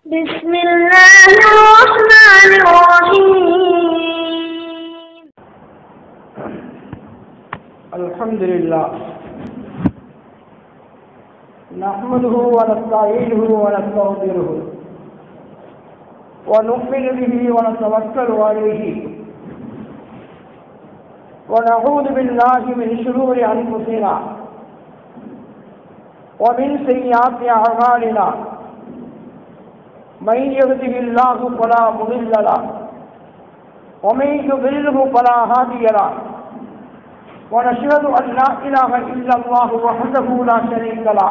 بسم الله الرحمن الرحيم الحمد لله نحمده ونستعينه ونستغفره ونؤمن به ونتوكل عليه ونعوذ بالله من شرور انفسنا ومن سيئات اعمالنا من يهده الله فلا مضل له ومن يضلله فلا هادي له ونشهد أن لا إله إلا الله وحده لا شريك له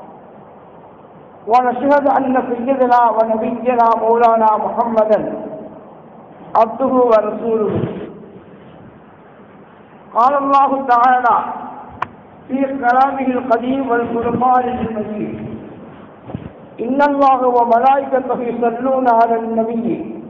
ونشهد أن سيدنا ونبينا مولانا محمدا عبده ورسوله قال الله تعالى في كلامه القديم والفرقان المجيد إن الله وملائكته يصلون على النبي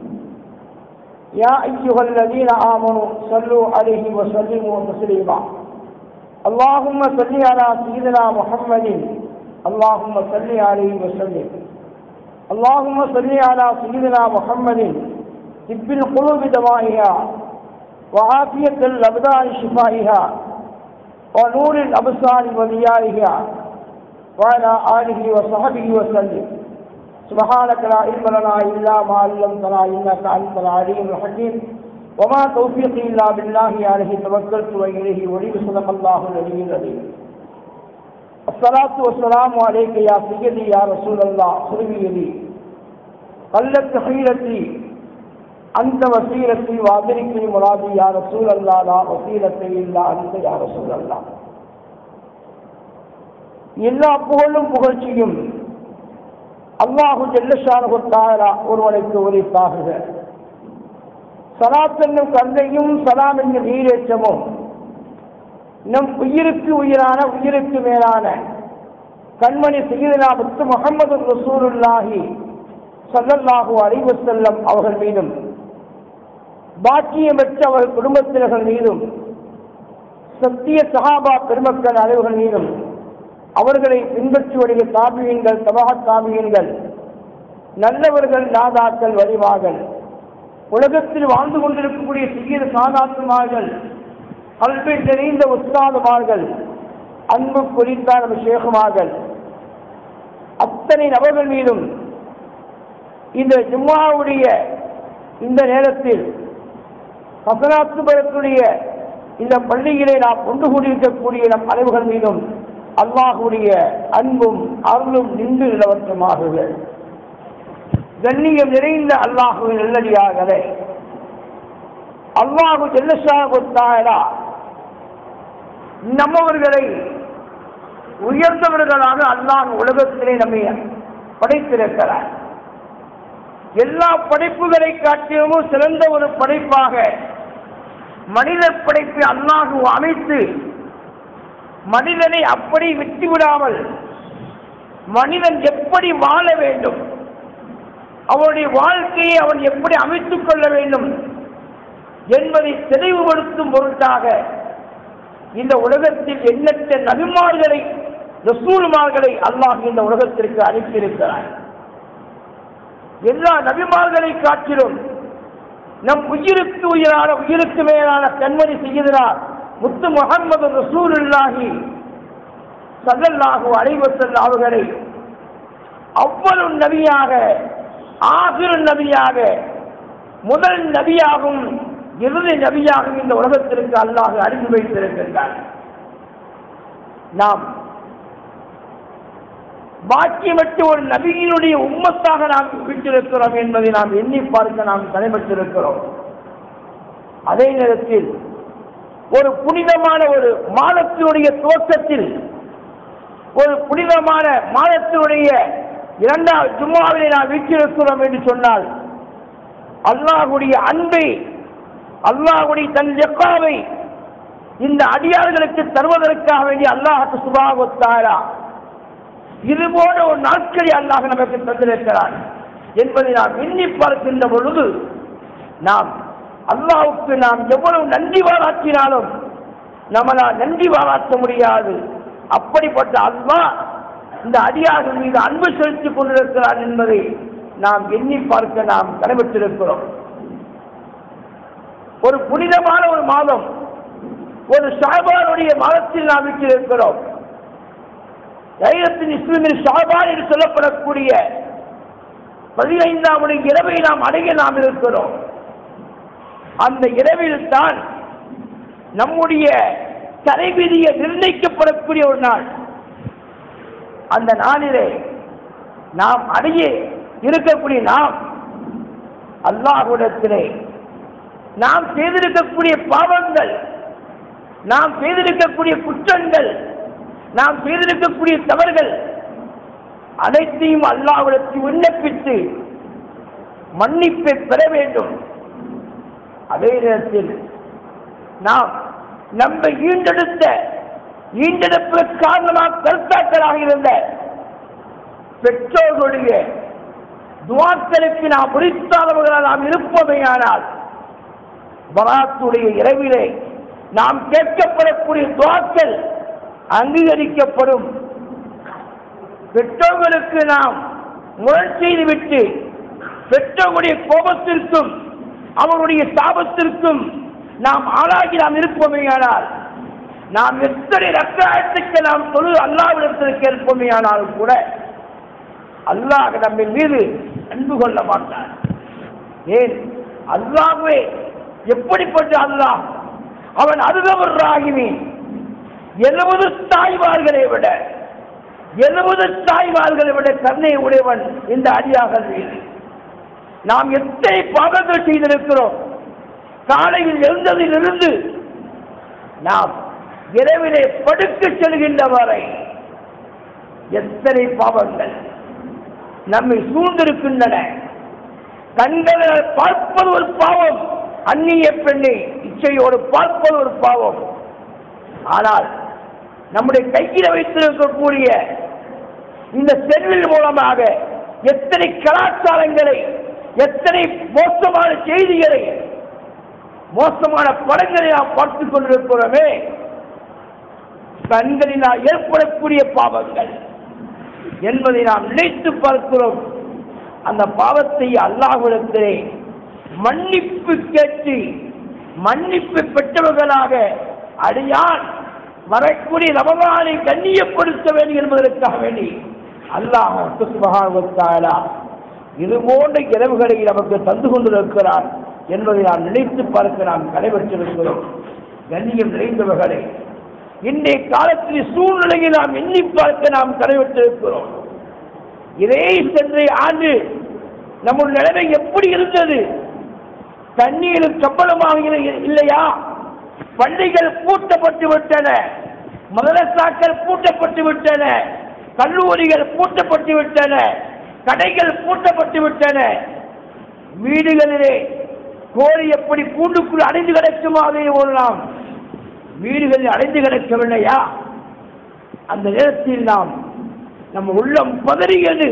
يا أيها الذين آمنوا صلوا عليه وسلموا تسليما اللهم صل على سيدنا محمد اللهم صل عليه وسلم اللهم صل على سيدنا محمد طب القلوب دوائها وعافية الأبدان شفائها ونور الأبصار وضيائها وعلى آله وصحبه وسلم سبحانك لا علم لنا إلا ما علمتنا إنك أنت العليم الحكيم وما توفيقي إلا بالله عليه توكلت وإليه ولي صدق الله العلي العظيم الصلاة والسلام عليك يا سيدي يا رسول الله سلمي قلت حيلتي أنت وسيلتي وأدركني مرادي يا رسول الله لا وسيلة إلا أنت يا رسول الله எல்லா புகழும் புகழ்ச்சியும் அல்லாஹு ஜெல்லஷானு தாரா ஒருவனுக்கு உரித்தாகுக சலாத் என்னும் கந்தையும் சலாம் என்னும் நீரேற்றமும் நம் உயிருக்கு உயிரான உயிருக்கு மேலான கண்மணி செய்தனா முத்து முகமது ரசூலுல்லாஹி சல்லல்லாஹு அலைவசல்லம் அவர்கள் மீதும் பாக்கியம் பெற்ற அவர்கள் குடும்பத்தினர்கள் மீதும் சத்திய சஹாபா பெருமக்கள் அனைவர்கள் மீதும் அவர்களை பின்பற்றி வருகிற தாபியன்கள் தபக தாபியன்கள் நல்லவர்கள் நாதாக்கள் வடிவார்கள் உலகத்தில் வாழ்ந்து கொண்டிருக்கக்கூடிய சிறிய சாதாத்துமார்கள் கல்வி நிறைந்த உஸ்தாதுமார்கள் அன்பு குறித்தான சேகுமார்கள் அத்தனை நபர்கள் மீதும் இந்த ஜும்மாவுடைய இந்த நேரத்தில் ஹசனாத்து பெறக்கூடிய இந்த பள்ளியிலே நாம் கொண்டு கூடியிருக்கக்கூடிய நம் அனைவர்கள் மீதும் அல்லாஹுடைய அன்பும் அருளும் நின்று நிலவற்றமாகுக கண்ணியம் நிறைந்த அல்லாஹுவின் நல்லடியாகவே அல்லாஹு ஜெல்லஷாகுத்தாயரா நம்மவர்களை உயர்ந்தவர்களாக அல்லாஹ் உலகத்திலே நம்மை படைத்திருக்கிறார் எல்லா படைப்புகளை காட்டிலும் சிறந்த ஒரு படைப்பாக மனித படைப்பை அல்லாஹு அமைத்து மனிதனை அப்படி விட்டு விடாமல் மனிதன் எப்படி வாழ வேண்டும் அவனுடைய வாழ்க்கையை அவன் எப்படி அமைத்துக் கொள்ள வேண்டும் என்பதை தெளிவுபடுத்தும் பொருட்டாக இந்த உலகத்தில் எண்ணற்ற நபிமார்களை ரசூல்மார்களை அல்லாஹ் இந்த உலகத்திற்கு அனுப்பியிருக்கிறார் எல்லா நபிமார்களை காட்டிலும் நம் உயிருக்கு உயிரான உயிருக்கு மேலான கண்மணி செய்கிறார் முத்து முகமது ரசூலுல்லாஹி சல்லல்லாஹு அலைவசல் அவர்களை அவ்வளவு நபியாக ஆசிரு நபியாக முதல் நபியாகவும் இறுதி நபியாகவும் இந்த உலகத்திற்கு அல்லாஹ் அறிந்து வைத்திருக்கின்றார் நாம் பாக்கியமற்ற ஒரு நபியினுடைய உம்மத்தாக நாம் விட்டிருக்கிறோம் என்பதை நாம் எண்ணி பார்க்க நாம் தலைப்பட்டிருக்கிறோம் அதே நேரத்தில் ஒரு புனிதமான ஒரு மாதத்தினுடைய துவக்கத்தில் ஒரு புனிதமான மாதத்தினுடைய இரண்டாவது ஜும்மாவிலே நாம் வீட்டிருக்கிறோம் என்று சொன்னால் அல்லாஹுடைய அன்பை அல்லாஹுடைய தன் எக்காவை இந்த அடியார்களுக்கு தருவதற்காக வேண்டிய அல்லாஹுக்கு சுபாகத்தாரா இது போன்ற ஒரு நாட்களை அல்லாஹ் நமக்கு தந்திருக்கிறார் என்பதை நாம் எண்ணி பார்க்கின்ற பொழுது நாம் அல்லாவுக்கு நாம் எவ்வளவு நன்றி பாராட்டினாலும் நம்மளால் நன்றி பாராட்ட முடியாது அப்படிப்பட்ட அல்லாஹ் இந்த அடியார்கள் மீது அன்பு செலுத்திக் கொண்டிருக்கிறார் என்பதை நாம் எண்ணி பார்க்க நாம் கடமைத்திருக்கிறோம் ஒரு புனிதமான ஒரு மாதம் ஒரு ஷாபானுடைய மாதத்தில் நாம் விட்டிருக்கிறோம் தைரத்தின் இஸ்லாமில் ஷாபான் என்று சொல்லப்படக்கூடிய பதினைந்தாம் இரவை நாம் அடைய நாம் இருக்கிறோம் அந்த இரவில் தான் நம்முடைய தலைவிதியை நிர்ணயிக்கப்படக்கூடிய ஒரு நாள் அந்த நாளிலே நாம் அடைய இருக்கக்கூடிய நாம் அல்லாஹ்விடத்திலே நாம் செய்திருக்கக்கூடிய பாவங்கள் நாம் செய்திருக்கக்கூடிய குற்றங்கள் நாம் செய்திருக்கக்கூடிய தவறுகள் அனைத்தையும் அல்லாஹ்விடத்தில் விண்ணப்பித்து மன்னிப்பை பெற வேண்டும் அதே நேரத்தில் நாம் நம்மை ஈண்டெடுத்த ஈண்டெடுப்பதற்கு காரணமாக கருத்தாக்களாக இருந்த பெற்றோர்களுடைய துவாக்களுக்கு நாம் முடித்தாதவர்களால் நாம் இருப்பமையானால் பராத்துடைய இரவிலே நாம் கேட்கப்படக்கூடிய துவாக்கள் அங்கீகரிக்கப்படும் பெற்றோர்களுக்கு நாம் முரண் செய்துவிட்டு பெற்றோருடைய கோபத்திற்கும் அவருடைய சாபத்திற்கும் நாம் ஆளாகி நாம் இருப்போமேயானால் நாம் எத்தனை ரத்தாயத்துக்கு நாம் தொழு அல்லாவிடத்தில் கேட்போமேயானாலும் கூட அல்லாஹ் நம்ம மீது அன்பு கொள்ள மாட்டார் ஏன் அல்லாஹ்வே எப்படிப்பட்ட அல்லாஹ் அவன் அருகவர் ராகினி எழுபது தாய்மார்களை விட எழுபது தாய்மார்களை விட கருணை உடையவன் இந்த அடியார்கள் மீது நாம் எத்தனை பாவங்கள் செய்திருக்கிறோம் காலையில் எழுந்ததிலிருந்து நாம் இரவிலே படுக்க செல்கின்ற வரை எத்தனை பாவங்கள் நம்மை சூழ்ந்திருக்கின்றன கண்களால் பார்ப்பது ஒரு பாவம் அந்நிய பெண்ணை இச்சையோடு பார்ப்பது ஒரு பாவம் ஆனால் நம்முடைய கையில் வைத்திருக்கக்கூடிய இந்த செல்வில் மூலமாக எத்தனை கலாச்சாரங்களை எத்தனை மோசமான செய்திகளை மோசமான படங்களை நாம் பார்த்துக் கொண்டிருக்கிறோமே கண்களினால் ஏற்படக்கூடிய பாவங்கள் என்பதை நாம் நினைத்து பார்க்கிறோம் அந்த பாவத்தை அல்லாஹ்விடத்திலே மன்னிப்பு கேட்டு மன்னிப்பு பெற்றவர்களாக அடியான் வரக்கூடிய ரமலானை கண்ணியப்படுத்த வேண்டும் என்பதற்காக வேண்டி அல்லாஹ் சுபஹானுவத்தாலா இது போன்ற இரவுகளை நமக்கு தந்து கொண்டிருக்கிறார் என்பதை நாம் நினைத்து பார்க்க நாம் கடைபெற்றிருக்கிறோம் கண்ணியம் நிறைந்தவர்களே இன்றைய காலத்தில் சூழ்நிலையை நாம் எண்ணி பார்க்க நாம் கடைபெற்றிருக்கிறோம் இதே சென்ற ஆண்டு நம்முடைய நிலைமை எப்படி இருந்தது தண்ணீரும் சம்பளமாக இல்லை- இல்லையா பள்ளிகள் பூட்டப்பட்டு விட்டன மதரசாக்கள் பூட்டப்பட்டு விட்டன கல்லூரிகள் பூட்டப்பட்டு விட்டன கடைகள் பூட்டப்பட்டு விட்டன வீடுகளிலே கோழி எப்படி கூண்டுக்குள் அடைந்து கிடக்குமோ அதே போலாம் வீடுகளில் அடைந்து கிடக்கவில்லையா அந்த நேரத்தில் நாம் நம்ம உள்ளம் பதறியது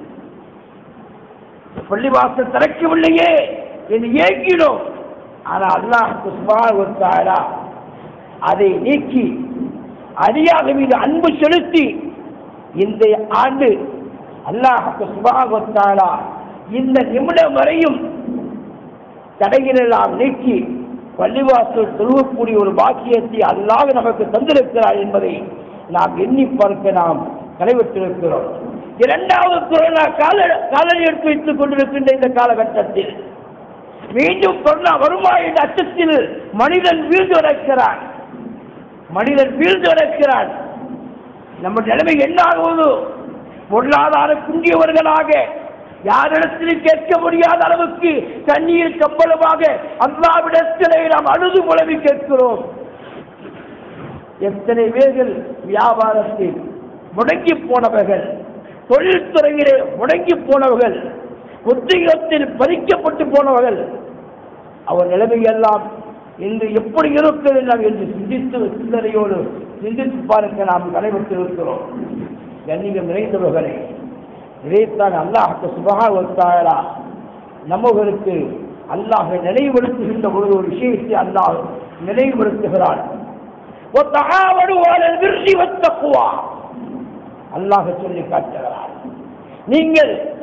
பள்ளிவாசல் திறக்கவில்லையே என்று ஏங்கினோம் ஆனால் அல்லாஹ் சுபாவத்தாரா அதை நீக்கி அடியாக மீது அன்பு செலுத்தி இந்த ஆண்டு அல்லாஹ் சுபாவத்தாரா இந்த நிமிடம் வரையும் தடைகளெல்லாம் நீக்கி பள்ளிவாசல் தொழுவக்கூடிய ஒரு பாக்கியத்தை அல்லாஹ் நமக்கு தந்திருக்கிறார் என்பதை நாம் எண்ணி பார்க்க நாம் கடைபெற்றிருக்கிறோம் இரண்டாவது கொரோனா கால காலடி எடுத்து வைத்துக் கொண்டிருக்கின்ற இந்த காலகட்டத்தில் மீண்டும் கொரோனா வருமா என்ற அச்சத்தில் மனிதன் வீழ்ந்து கிடக்கிறான் மனிதன் வீழ்ந்து கிடக்கிறான் நம்ம நிலைமை என்ன ஆகுவது பொருளாதார குண்டியவர்களாக யாரிடத்திலும் கேட்க முடியாத அளவுக்கு தண்ணீர் கம்பளமாக அல்லாவிடத்திலே நாம் அழுது புலவி கேட்கிறோம் எத்தனை பேர்கள் வியாபாரத்தில் முடங்கி போனவர்கள் தொழில்துறையிலே முடங்கி போனவர்கள் உத்தியோகத்தில் பறிக்கப்பட்டு போனவர்கள் அவர் நிலைமையெல்லாம் இன்று எப்படி இருக்கிறது என்று சிந்தித்து சிந்தனையோடு சிந்தித்து பார்க்க நாம் நடைபெற்றிருக்கிறோம் கண்ணியம் நிறைந்தவர்களே இதைத்தான் அல்லாஹுக்கு சுபகா ஒத்தாயலா நம்மவர்களுக்கு அல்லாஹ் நினைவுபடுத்துகின்ற பொழுது ஒரு விஷயத்தை அல்லாஹ் நினைவுபடுத்துகிறான் وَتَعَاوَنُوا عَلَى الْبِرِّ وَالتَّقْوَى அல்லாஹ் சொல்லி காட்டுகிறார் நீங்கள்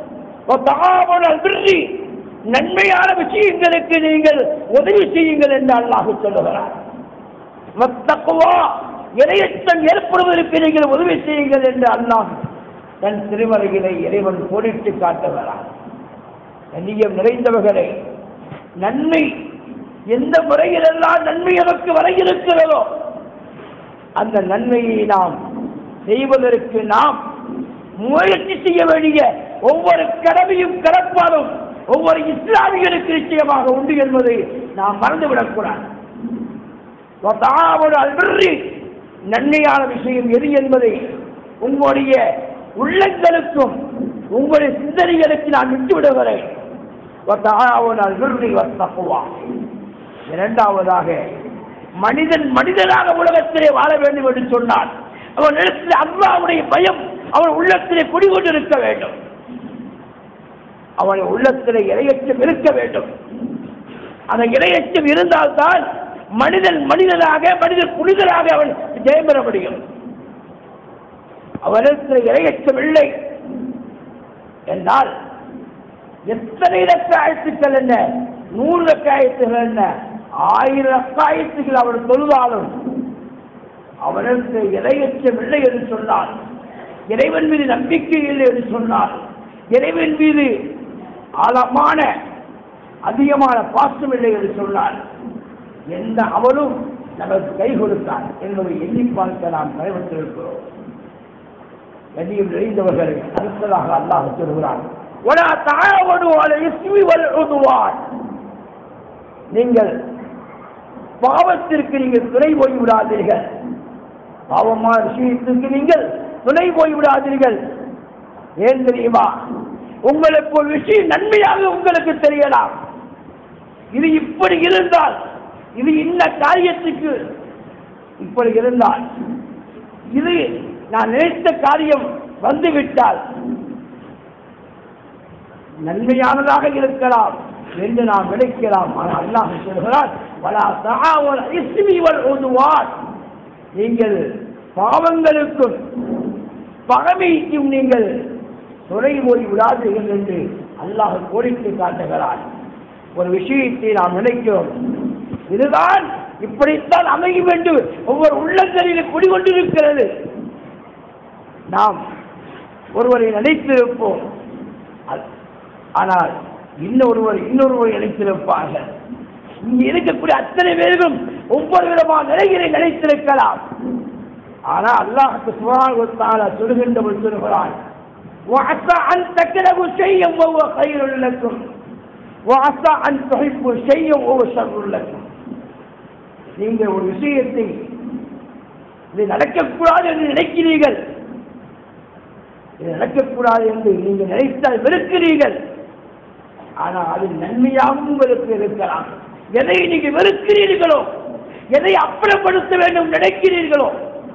தாவல் பிரி நன்மையான விஷயங்களுக்கு நீங்கள் உதவி செய்யுங்கள் என்று அல்லாஹ் சொல்லுகிறார் வத்தக்குவா இரையச்சம் ஏற்படுவதற்கு நீங்கள் உதவி செய்யுங்கள் என்று அல்லாஹ் தன் திருமலைகளை இறைவன் கோடிட்டு காட்டுகிறார் கண்ணியம் நிறைந்தவர்களே நன்மை எந்த முறையிலெல்லாம் நன்மை நமக்கு வர இருக்கிறதோ அந்த நன்மையை நாம் செய்வதற்கு நாம் முயற்சி செய்ய வேண்டிய ஒவ்வொரு கடமையும் கடப்பாலும் ஒவ்வொரு இஸ்லாமியருக்கு நிச்சயமாக உண்டு என்பதை நாம் மறந்துவிடக்கூடாது வதாவல் அல்பிர்ரி நன்மையான விஷயம் எது என்பதை உங்களுடைய உள்ளங்களுக்கும் உங்களுடைய சிந்தனைகளுக்கு நான் விட்டு விடுகிறேன் வதாவல் அல்பிர்ரி வத்தகுவா இரண்டாவதாக மனிதன் மனிதனாக உலகத்திலே வாழ வேண்டும் என்று சொன்னான் அவன் இடத்தில் அல்லாவுடைய பயம் அவன் உள்ளத்திலே குடிகொண்டிருக்க வேண்டும் அவன் உள்ளத்திலே இரையச்சம் இருக்க வேண்டும் அந்த இரையச்சம் இருந்தால்தான் மனிதன் மனிதனாக மனிதன் புனிதனாக அவன் ஜெயம் பெற முடியும் அவனிடத்தில் இரையச்சம் இல்லை என்றால் எத்தனை ரக்காயத்துக்கள் என்ன நூறு ரக்காயத்துகள் என்ன ஆயிரம் ரக்காயத்துகள் அவன் தொழுதாலும் அவனுக்கு இறையச்சம் இல்லை என்று சொன்னார் இறைவன் மீது நம்பிக்கை இல்லை என்று சொன்னார் இறைவன் மீது ஆழமான அதிகமான பாசம் இல்லை என்று சொன்னார் எந்த அவரும் நமக்கு கை கொடுத்தார் என்பதை எண்ணி பார்க்க நாம் கைவிட்டிருக்கிறோம் கண்ணியம் நிறைந்தவர்களை அடுத்ததாக அல்லாஹ் சொல்கிறார் وَلَا تَعَاوَنُوا عَلَى الْإِثْمِ وَالْعُدْوَانِ நீங்கள் பாவத்திற்கு நீங்கள் துணை போய் விடாதீர்கள் பாவமான விஷயத்திற்கு நீங்கள் துணை போய் விடாதீர்கள் ஏன் தெரியுமா உங்களுக்கு ஒரு விஷயம் நன்மையாக உங்களுக்கு தெரியலாம் இது இப்படி இருந்தால் இது இன்ன காரியத்துக்கு இப்படி இருந்தால் இது நான் நினைத்த காரியம் வந்துவிட்டால் நன்மையானதாக இருக்கலாம் என்று நாம் நினைக்கலாம் ஆனால் அல்லாஹ் சொல்கிறார் வலா தஆவல் இஸ்மி வல் உதுவான் நீங்கள் பாவங்களுக்கும் பகமைக்கும் நீங்கள் துணை போய் விடாதீர்கள் என்று அல்லாஹ் கோரிக்கை காட்டுகிறான் ஒரு விஷயத்தை நாம் நினைக்கிறோம் இதுதான் இப்படித்தான் அமையும் என்று ஒவ்வொரு உள்ளங்களில் குடிகொண்டிருக்கிறது நாம் ஒருவரை நினைத்திருப்போம் அது- ஆனால் இன்னொருவர் இன்னொருவரை நினைத்திருப்பார்கள் இங்கே இருக்கக்கூடிய அத்தனை பேரும் ஒவ்வொரு விதமான நிலைகளை நினைத்திருக்கலாம் ஆனால் அல்லாஹுக்கு சுகாதார சொல்கின்றவள் சொல்கிறான் وعسى أن تكرهوا شيئا وهو خير لكم وعسى أن تحبوا شيئا وهو شر لكم நீங்கள் ஒரு விஷயத்தை இது நடக்கக்கூடாது என்று நினைக்கிறீர்கள் இது நடக்கக்கூடாது என்று நீங்கள் நினைத்தால் வெறுக்கிறீர்கள் ஆனால் அது நன்மையாகவும் உங்களுக்கு இருக்கலாம் எதை நீங்க வெறுக்கிறீர்களோ எதை அப்புறப்படுத்த வேண்டும் நினைக்கிறீர்களோ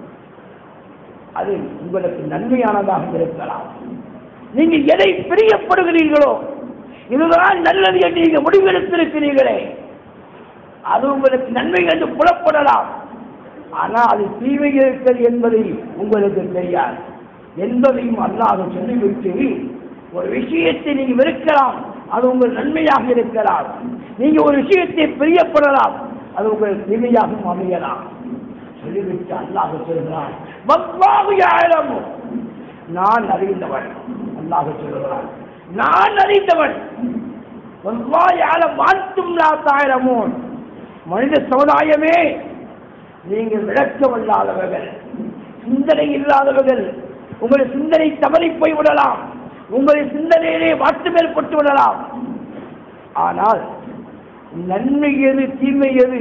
அது உங்களுக்கு நன்மையானதாக இருக்கலாம் நீங்க எதை பிரியப்படுகிறீர்களோ இதுதான் நல்லது என்று நீங்க முடிவெடுத்திருக்கிறீர்களே அது உங்களுக்கு நன்மை என்று புலப்படலாம் ஆனால் அது தீமை இருக்கிறது என்பதை உங்களுக்கு தெரியாது என்பதையும் அல்லாஹ் சொல்லிவிட்டு ஒரு விஷயத்தை நீங்க வெறுக்கலாம் அது உங்கள் நன்மையாக இருக்கலாம் நீங்க ஒரு விஷயத்தை பிரியப்படலாம் அது உங்கள் தீமையாகவும் அமையலாம் சொல்லிவிட்டு அல்லாஹ் சொல்கிறான் வல்லாஹு யஅலமு நான் அறிந்தவன் அல்லாஹ் சொல்கிறான் நான் அறிந்தவன் வல்லாஹு யஅலம் அன்தும் லா தஅலமூன் மனித சமுதாயமே நீங்கள் விளக்கமில்லாதவர்கள் சிந்தனை இல்லாதவர்கள் உங்கள் சிந்தனை தவறி போய் விடலாம் உங்களுடைய சிந்தனையிலே மாற்றம் ஏற்பட்டு விடலாம் ஆனால் நன்மை எது தீமை எது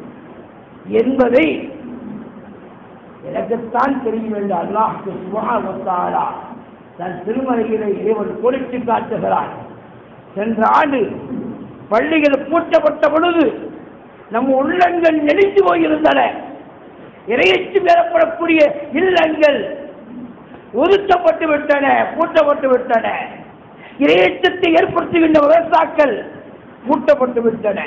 என்பதை எனக்குத்தான் தெரியும் என்று அல்லாஹுக்கு சுகாதாரா தன் திருமலையிலே இறைவன் கொடுத்து காட்டுகிறான் சென்ற ஆண்டு பள்ளிகள் பூட்டப்பட்ட பொழுது நம் உள்ளங்கள் நெளிந்து போயிருந்தன இறையச்சு பெறப்படக்கூடிய இல்லங்கள் ஒதுக்கப்பட்டு விட்டன பூட்டப்பட்டு விட்டன இறையச்சத்தை ஏற்படுத்துகின்ற விவசாக்கள் பூட்டப்பட்டு விட்டன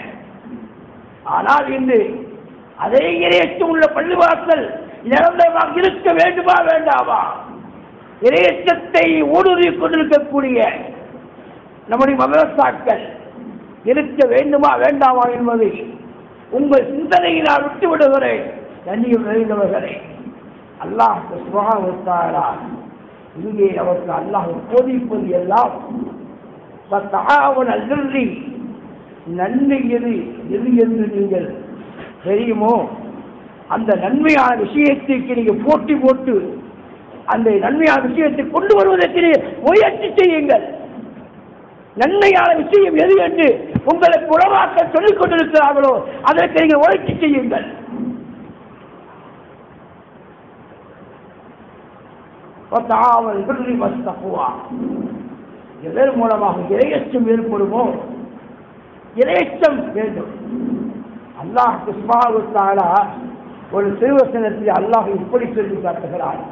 ஆனால் இன்று அதே இறையச்சம் உள்ள பள்ளிவாசல் நிரந்தரமாக இருக்க வேண்டுமா வேண்டாமா இறையச்சத்தை ஊடுருவிக் கொண்டிருக்கக்கூடிய நம்முடைய மதரசாக்கள் இருக்க வேண்டுமா வேண்டாமா என்பதை உங்கள் சிந்தனையை நான் விட்டு விடுகிறேன் கண்ணியம் நிறைந்தவர்களே அல்லாஹ் சுபகான இங்கே நமக்கு அல்லாஹ் போதிப்பது எல்லாம் அல்லி நன்மை எது எது என்று நீங்கள் தெரியுமோ அந்த நன்மையான விஷயத்திற்கு நீங்கள் போட்டி போட்டு அந்த நன்மையான விஷயத்தை கொண்டு வருவதற்கு நீங்கள் முயற்சி செய்யுங்கள் நன்மையான விஷயம் எது என்று உங்களுக்கு உளவாக்க சொல்லிக் கொண்டிருக்கிறார்களோ அதற்கு நீங்கள் முயற்சி செய்யுங்கள் வத்தாவல் பிர்ரி வஸ்தகுவா எதன் மூலமாக இரையச்சம் ஏற்படுமோ இரையச்சம் வேண்டும் அல்லாஹ் குஸ்மாவுத்தாலா ஒரு திருவசனத்தில் அல்லாஹ் இப்படி சொல்லி காட்டுகிறார்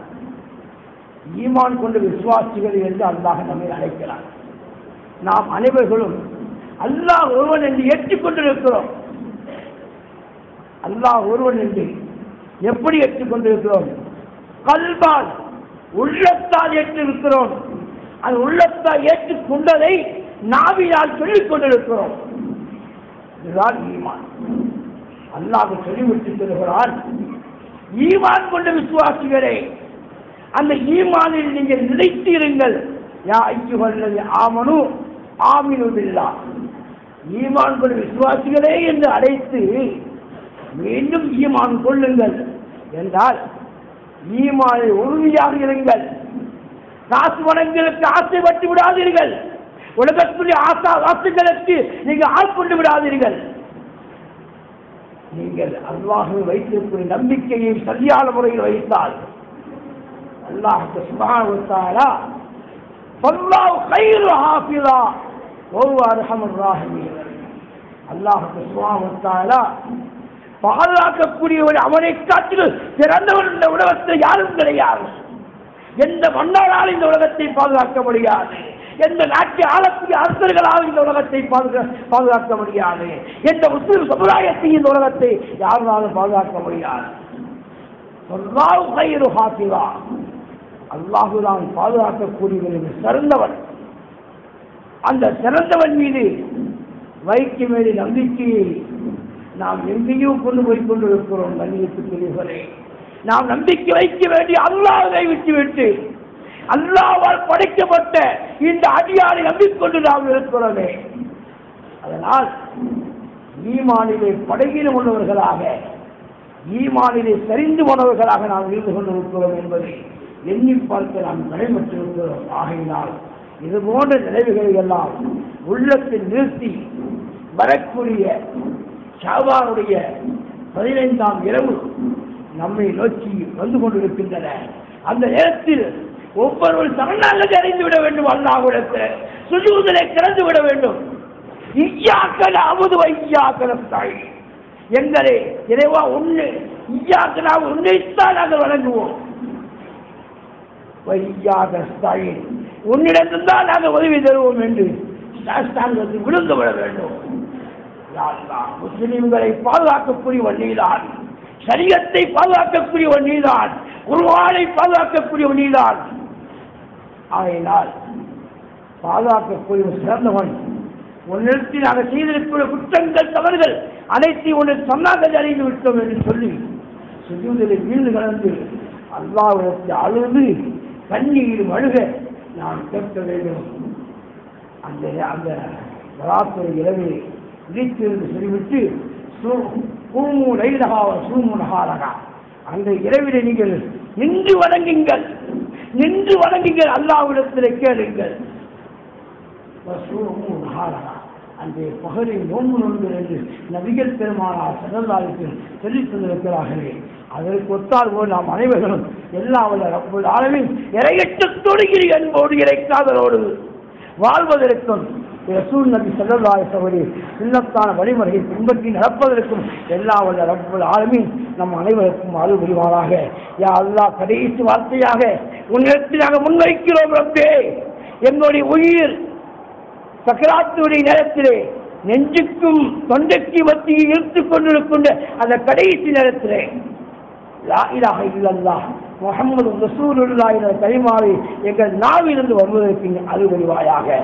ஈமான் கொண்டு விசுவாசிகள் என்று அல்லாஹ் நம்மை அழைக்கிறார் நாம் அனைவர்களும் அல்லாஹ் ஒருவன் என்று ஏற்றுக்கொண்டிருக்கிறோம் அல்லாஹ் ஒருவன் என்று எப்படி ஏற்றுக்கொண்டிருக்கிறோம் கல்பால் உள்ளத்தால் ஏற்றிருக்கிறோம் அந்த உள்ளத்தால் ஏற்றுக்கொண்டதை நாவினால் சொல்லிக் கொண்டிருக்கிறோம் இதுதான் ஈமான் அல்லாஹ் சொல்லிவிட்டு சொல்கிறான் ஈமான் கொண்ட விசுவாசிகளே அந்த ஈமானில் நீங்கள் நிலைத்திருங்கள் யா ஐயுவல்லது ஆமனு ஆமினுபில்லா ஈமான் கொண்ட விசுவாசிகளே என்று அழைத்து மீண்டும் ஈமான் கொள்ளுங்கள் என்றால் ஈமானை உறுதியாக இருங்கள் காசு வனங்களுக்கு ஆசைப்பட்டு விடாதீர்கள் உலகத்துடைய ஆசா ஆசைகளுக்கு நீங்கள் ஆட்கொண்டு விடாதீர்கள் நீங்கள் அல்லாஹை வைத்திருக்கிற நம்பிக்கையை சரியான முறையில் வைத்தால் அல்லாஹுக்கு சுபாவத்தாரா பல்லாஹ் கைரு ஹாஃபிலா ஒவ்வொரு அர்ஹமர் ராஹிமீன் அல்லாஹுக்கு சுபாவத்தாரா பாதுகாக்கக்கூடியவன் அவனை காட்டிலும் சிறந்தவன் இந்த உலகத்தில் யாரும் கிடையாது எந்த மன்னரால் இந்த உலகத்தை பாதுகாக்க முடியாது எந்த நாட்டை ஆளக்கூடிய அரசர்களால் இந்த உலகத்தை பாதுகா பாதுகாக்க முடியாது எந்த முஸ்லிம் சமுதாயத்தை இந்த உலகத்தை யாருனாலும் பாதுகாக்க முடியாது அல்லாஹ் கைரு ஹாஃபிலா அல்லாஹுதான் பாதுகாக்கக்கூடியவன் சிறந்தவன் அந்த சிறந்தவன் மீது வைக்க வேண்டிய நம்பிக்கையை நாம் எங்கேயோ கொண்டு போய் கொண்டிருக்கிறோம் கண்ணியத்துக்குரியவரே நாம் நம்பிக்கை வைக்க வேண்டிய அல்லாஹை விட்டு விட்டு அல்லாவால் படைக்கப்பட்ட இந்த அடியாரை நம்பிக்கொண்டு நாம் இருக்கிறோமே அதனால் ஈமானிலே படையிலும் உள்ளவர்களாக ஈமானிலே சரிந்து போனவர்களாக நாம் இருந்து கொண்டிருக்கிறோம் என்பதை எண்ணி பார்த்து நாம் நடைபெற்றிருக்கிறோம் ஆகையினால் இது போன்ற நினைவுகளை எல்லாம் உள்ளத்தில் நிறுத்தி வரக்கூடிய ஷாபானுடைய பதினைந்தாம் இரவு நம்மை நோக்கி வந்து கொண்டிருக்கின்றன அந்த நேரத்தில் ஒவ்வொருவர் சரணாகதி அடைந்து விட வேண்டும் அல்லாஹ்விடத்தில் சுஜூதலை திறந்து விட வேண்டும் இய்யாக்கல அமுது வையாக்கலம் தாய் எங்களை இறைவா உன்னு இய்யாக்கலா உன்னைத்தான் நாங்கள் வழங்குவோம் வையாக தாய் உன்னிடத்தில் நாங்கள் உதவி தருவோம் என்று சாஸ்தாங்கத்தில் விழுந்து விட வேண்டும் யா அல்லாஹ், முஸ்லிம்களை பாதுகாக்கக்கூடிய வழியில்தான் சரியத்தை பாதுகாக்கக்கூடிய வழியில்தான் குருவானை பாதுகாக்கக்கூடிய வழியில்தான் ஆகையினால் பாதுகாக்கக்கூடிய ஒரு சிறந்தவன் உன்னிடத்தில் நாங்கள் செய்திருக்கிற குற்றங்கள் தவறுகள் அனைத்தையும் உன்னை சொன்னாங்க அறிந்து விட்டோம் என்று சொல்லி சுஜூதில் வீழ்ந்து கலந்து அல்லாவிடத்தில் அழுது கண்ணீர் அழுக நாம் கேட்க வேண்டும் அந்த அந்த வராத்துறை இரவில் விழித்திருந்து சொல்லிவிட்டு பூமு லைலகா சூமு நகாரகா அந்த இரவிலே நீங்கள் நின்று வணங்குங்கள் நின்று வணங்குங்கள் அல்லாவிடத்தில் கேளுங்கள் வசூமு நகாரகா அன்றைய பகலில் நோன்பு நோன்பு என்று நபிகள் பெருமானார் சதந்தாளுக்கு சொல்லித் தந்திருக்கிறார்களே அதற்கு ஒத்தால் போல் நாம் அனைவர்களும் எல்லா வல்ல ரப்புல் ஆலமீன் இறையற்றத்தோடு இரு அன்போடு இறைக்காதலோடு வாழ்வதற்கும் ரசூல் நபி சல்லல்லாஹு சவரி சுன்னத்தான வழிமுறையை பின்பற்றி நடப்பதற்கும் எல்லா வல்ல ரப்புல் ஆலமீன் நம் அனைவருக்கும் அருள் புரிவாராக யா அல்லாஹ் கடைசி வார்த்தையாக உன்னிடத்தில் நாங்கள் முன்வைக்கிறோம் ரப்பே எங்களுடைய உயிர் சக்கராத்துடைய நேரத்திலே நெஞ்சுக்கும் தொண்டைக்கு மத்தியில் இழுத்துக் கொண்டிருக்கின்ற அந்த கடைசி நேரத்திலே லா இலாஹ இல்லல்லாஹ் முகமது ரசூலுல்லாஹ் என்ற கலிமாவை எங்கள் நாவிலிருந்து வருவதற்கு அருள்புரிவாயாக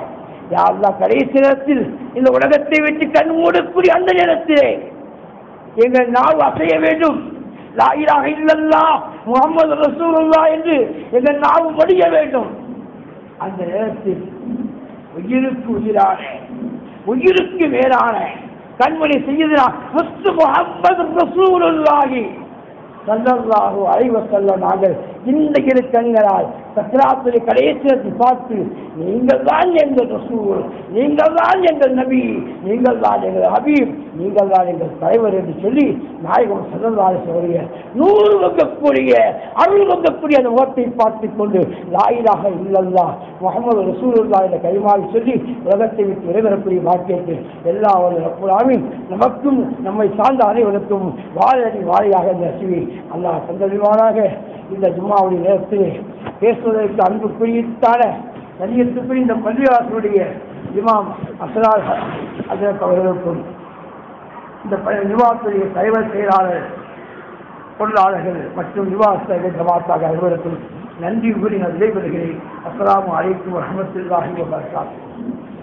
யாரெல்லாம் கடைசி நேரத்தில் இந்த உலகத்தை விட்டு கண் மூடக்கூடிய அந்த நேரத்திலே எங்கள் நாவு அசைய வேண்டும் லாயிலாக இல்லல்லா முகமது ரசூலுல்லா என்று எங்கள் நாவு மடிய வேண்டும் அந்த நேரத்தில் உயிருக்கு உயிரான உயிருக்கு மேலான கண்மணி செய்யுதா முத்து முகமது ரசூலுல்லாஹி சல்லல்லாஹு அலைஹி வஸல்லம் நாங்கள் இந்த இரு கண்களால் சக்கராத்துறை கடைசியத்தை பார்த்து நீங்கள் தான் எங்கள் ரசூல் நீங்கள் தான் எங்கள் நபி நீங்கள் தான் எங்கள் ஹபீப் நீங்கள் தான் எங்கள் தலைவர் என்று சொல்லி நாயகம் சல்லல்லாஹு சொல்லிய நூறு வங்கக்கூடிய அருள் வங்கக்கூடிய அந்த முகத்தை பார்த்து கொண்டு லாயிலாக இல்லல்லா முகமது ரசூலுல்லா என்ற கைமாறி சொல்லி உலகத்தை விட்டு விடைபெறக்கூடிய வாக்கியத்தில் எல்லா ஒரு ரப்புலாமின் நமக்கும் நம்மை சார்ந்த அனைவருக்கும் வாழடி வாழையாக இந்த சிவி அல்லாஹ் தந்தறிவானாக இந்த ஜும்மாவுடைய நேரத்தில் பேசுவதற்கு அன்பு குறித்தான கண்ணியத்துக்குரிய இந்த பள்ளிவாசனுடைய இமாம் அசரால் அதற்கு அவர்களுக்கும் இந்த ப- நிர்வாகத்துடைய தலைவர் செயலாளர் பொருளாளர்கள் மற்றும் நிர்வாகத்தர்கள் ஜமாத்தாக அனைவருக்கும் நன்றி கூறி நான் விடைபெறுகிறேன் அஸ்ஸலாமு அலைக்கும் வரஹ்மத்துல்லாஹி வபரகாத்துஹு